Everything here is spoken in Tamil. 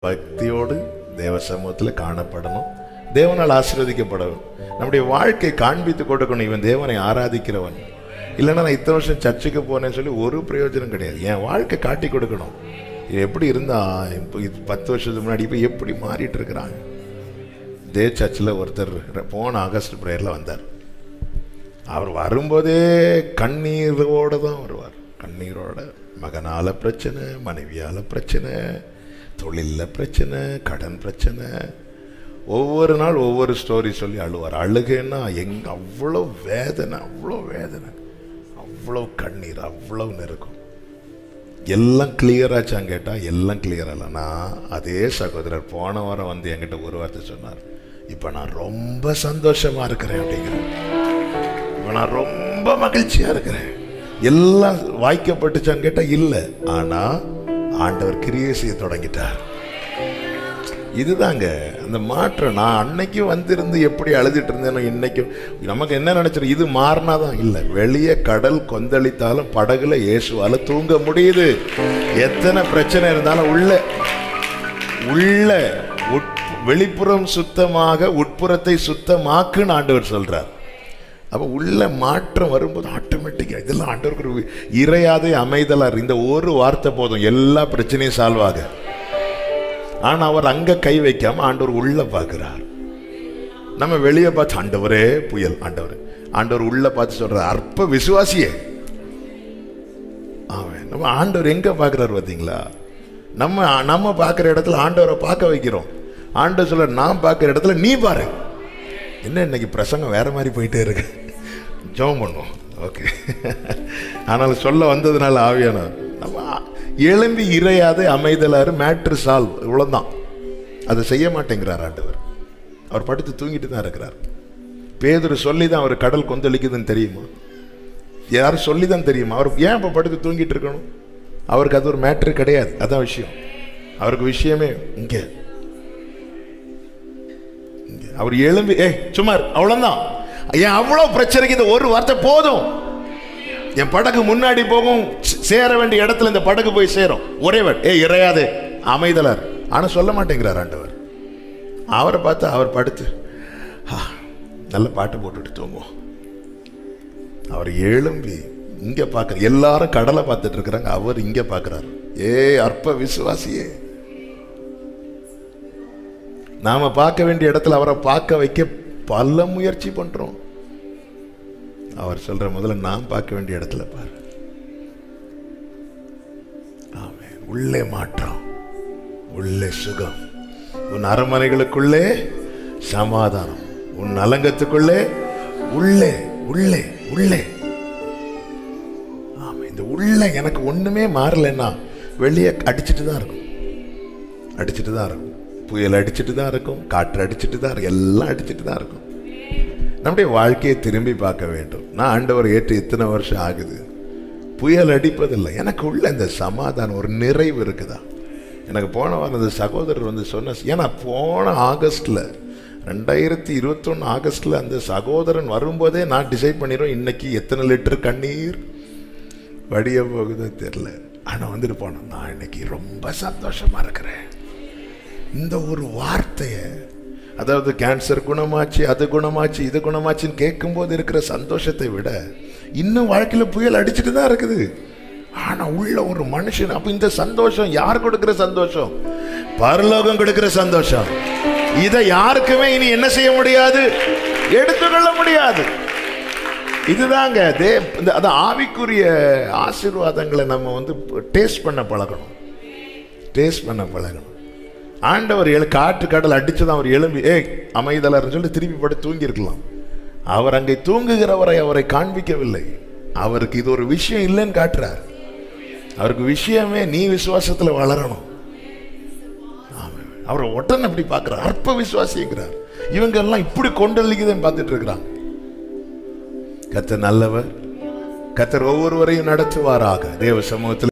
பக்தியோடு தேவ சமூகத்தில் காணப்படணும் தேவனால் ஆசீர்வதிக்கப்படணும் நம்முடைய வாழ்க்கை காண்பித்து கொடுக்கணும் இவன் தேவனை ஆராதிக்கிறவன் இல்லைன்னா நான் இத்தனை வருஷம் சர்ச்சுக்கு போனேன்னு சொல்லி ஒரு பிரயோஜனம் கிடையாது என் வாழ்க்கை காட்டி கொடுக்கணும் இது எப்படி இருந்தா இப்போ இது பத்து வருஷத்துக்கு முன்னாடி இப்போ எப்படி மாறிட்டு இருக்கிறாங்க இதே சர்ச்சில் ஒருத்தர் போன ஆகஸ்ட் ப்ரேயரில் வந்தார் அவர் வரும்போதே கண்ணீரோடு தான் வருவார் கண்ணீரோட மகனால பிரச்சனை மனைவியால பிரச்சனை தொழிலில் பிரச்சனை கடன் பிரச்சனை ஒவ்வொரு நாள் ஒவ்வொரு ஸ்டோரி சொல்லி அழுவார் அழுகைன்னா எங் அவ்வளோ வேதனை அவ்வளோ வேதனை அவ்வளோ கண்ணீர் அவ்வளோ நெருக்கம் எல்லாம் கிளியராச்சான்னு கேட்டால் எல்லாம் கிளியர் இல்லைனா அதே சகோதரர் போன வாரம் வந்து என்கிட்ட ஒரு வார்த்தை சொன்னார் இப்போ நான் ரொம்ப சந்தோஷமா இருக்கிறேன் அப்படிங்கிறார் இப்ப நான் ரொம்ப மகிழ்ச்சியா இருக்கிறேன் எல்லாம் வாய்க்கப்பட்டுச்சான்னு கேட்டா இல்லை ஆனா ஆண்டவர் கிரியை செய்ய தொடங்கிட்டார் இதுதாங்க அந்த மாற்றம் நான் அன்னைக்கு வந்திருந்து எப்படி அழுதுட்டு இருந்தேனோ இன்னைக்கும் நமக்கு என்ன நினைச்சிடும் இது மாறினாதான் இல்லை வெளியே கடல் கொந்தளித்தாலும் படகுல இயேசுவால தூங்க முடியுது எத்தனை பிரச்சனை இருந்தாலும் உள்ள உள்ள உட் வெளிப்புறம் சுத்தமாக உட்புறத்தை சுத்தமாக்குன்னு ஆண்டவர் சொல்றார் அப்போ உள்ள மாற்றம் வரும்போது ஆட்டோமேட்டிக்காக இதெல்லாம் ஆண்டவருக்கு ஒரு இறையாதே அமைதலார் இந்த ஒரு வார்த்தை போதும் எல்லா பிரச்சனையும் சால்வ் ஆக ஆனா அவர் அங்க கை வைக்காம ஆண்டவர் உள்ள பார்க்கிறார் நம்ம வெளியே பார்த்து ஆண்டவரே புயல் ஆண்டவர் ஆண்டவர் உள்ள பார்த்து சொல்றார் அற்ப விசுவாசியே அவன் நம்ம ஆண்டவர் எங்க பார்க்கிறார் பார்த்தீங்களா நம்ம நம்ம பார்க்குற இடத்துல ஆண்டவரை பார்க்க வைக்கிறோம் ஆண்டவர் சொல்ற நான் பார்க்குற இடத்துல நீ பாரு என்ன இன்னைக்கு பிரசங்கம் வேற மாதிரி போயிட்டே இருக்கு ஜெபம் பண்ணுவோம் ஓகே ஆனால் சொல்ல வந்ததுனால ஆவியானவர் நம்ம எழும்பி இறையாது அமைதலாரு மேட்ரு சால்வ் இவ்வளோதான் அதை செய்ய மாட்டேங்கிறார் ஆண்டவர் அவர் படுத்து தூங்கிட்டு தான் இருக்கிறார் பேதுரு சொல்லி தான் அவர் கடல் கொந்தளிக்குதுன்னு தெரியுமா யாரும் சொல்லி தான் தெரியுமா அவர் ஏன் இப்போ படுத்து தூங்கிட்டு இருக்கணும் அவருக்கு அது ஒரு மேட்ரு கிடையாது அதான் விஷயம் அவருக்கு விஷயமே இங்கே இங்க. அவர் எழும்பி ஏய் சுமார் அவ்வளவுதான் ஏன் அவ்வளவு பிரச்சனைக்கு இந்த ஒரு வார்த்தை போதும் என் படகு முன்னாடி போகும் சே- சேர வேண்டிய இடத்துல இந்த படகு போய் சேரும் ஒரேவர் ஏய் இறையாது அமைதலர் ஆனா சொல்ல மாட்டேங்கிறார் ஆண்டவர் அவரை பார்த்து அவர் படுத்து "ஆ, நல்ல பாட்டு போட்டுட்டு தூங்குவோம் அவர் எழும்பி இங்க பார்க்க எல்லாரும் கடலை பார்த்துட்டு இருக்கிறாங்க அவர் இங்க பார்க்கிறார் ஏய் அற்ப விசுவாசியே நாம பார்க்க வேண்டிய இடத்துல அவரை பார்க்க வைக்க பல முயற்சி பண்றோம் அவர் சொல்ற முதல்ல நான் பார்க்க வேண்டிய இடத்துல பாரு ஆமென். உள்ளே மாற்றம் உள்ளே சுகம் உன் அரண்மனைகளுக்குள்ளே சமாதானம் உன் அலங்கத்துக்குள்ளே உள்ளே உள்ளே உள்ளே ஆமா இந்த உள்ள எனக்கு ஒண்ணுமே மாறலைன்னா வெளியே அடிச்சிட்டு தான் இருக்கும் அடிச்சிட்டு தான் இருக்கும் புயல் அடிச்சிட்டு தான் இருக்கும் காற்று அடிச்சிட்டு தான் இருக்கும் எல்லாம் அடிச்சிட்டு தான் இருக்கும் நம்முடைய வாழ்க்கையை திரும்பி பார்க்க வேண்டும் நான் ஆண்டவர் ஏற்று இத்தனை வருஷம் ஆகுது புயல் அடிப்பதில்லை எனக்கு உள்ள இந்த சமாதானம் ஒரு நிறைவு இருக்குதா எனக்கு போன வாரம் அந்த சகோதரர் வந்து சொன்ன ஏன்னா போன ஆகஸ்ட்ல ரெண்டாயிரத்தி இருபத்தொன்று ஆகஸ்ட்ல அந்த சகோதரன் வரும்போதே நான் டிசைட் பண்ணிடுவேன் இன்னைக்கு எத்தனை லிட்டர் கண்ணீர் வடிய போகுதோ தெரில ஆனால் வந்துட்டு போனோம் நான் இன்னைக்கு ரொம்ப சந்தோஷமா இருக்கிறேன் இந்த ஒரு வார்த்தையை அதாவது கேன்சர் குணமாச்சு அது குணமாச்சு இது குணமாச்சுன்னு கேட்கும்போது இருக்கிற சந்தோஷத்தை விட இன்னும் வாழ்க்கையில் புயல் அடிச்சுட்டு தான் இருக்குது ஆனா உள்ள ஒரு மனுஷன் அப்ப இந்த சந்தோஷம் யார் கொடுக்கிற சந்தோஷம் பரலோகம் கொடுக்கிற சந்தோஷம் இதை யாருக்குமே இனி என்ன செய்ய முடியாது எடுத்துக்கொள்ள முடியாது இதுதாங்க தே இந்த அது ஆவிக்குரிய ஆசீர்வாதங்களை நம்ம வந்து டேஸ்ட் பண்ண பழகணும் டேஸ்ட் பண்ண பழகணும் ஆண்டவர் எழு காற்று கடல் அடிச்சதான் அவர் எழும்பி ஏய் அமைதலர்னு சொல்லி திருப்பி படுத்து தூங்கி இருக்கலாம் அவர் அங்கே தூங்குகிறவரை அவரை காண்பிக்கவில்லை அவருக்கு இது ஒரு விஷயம் இல்லைன்னு காட்டுறார் அவருக்கு விஷயமே நீ விசுவாசத்துல வளரணும் ஆமென். அவரை உடனே அப்படி பார்க்கிறார் அற்ப விசுவாசிங்கிறார் இவங்க எல்லாம் இப்படி கொண்டளிக்குதுன்னு பார்த்துட்டு இருக்கிறாங்க கத்தர் நல்லவர் கத்தர் ஒவ்வொருவரையும் நடத்துவாராக தேவ சமூகத்தில்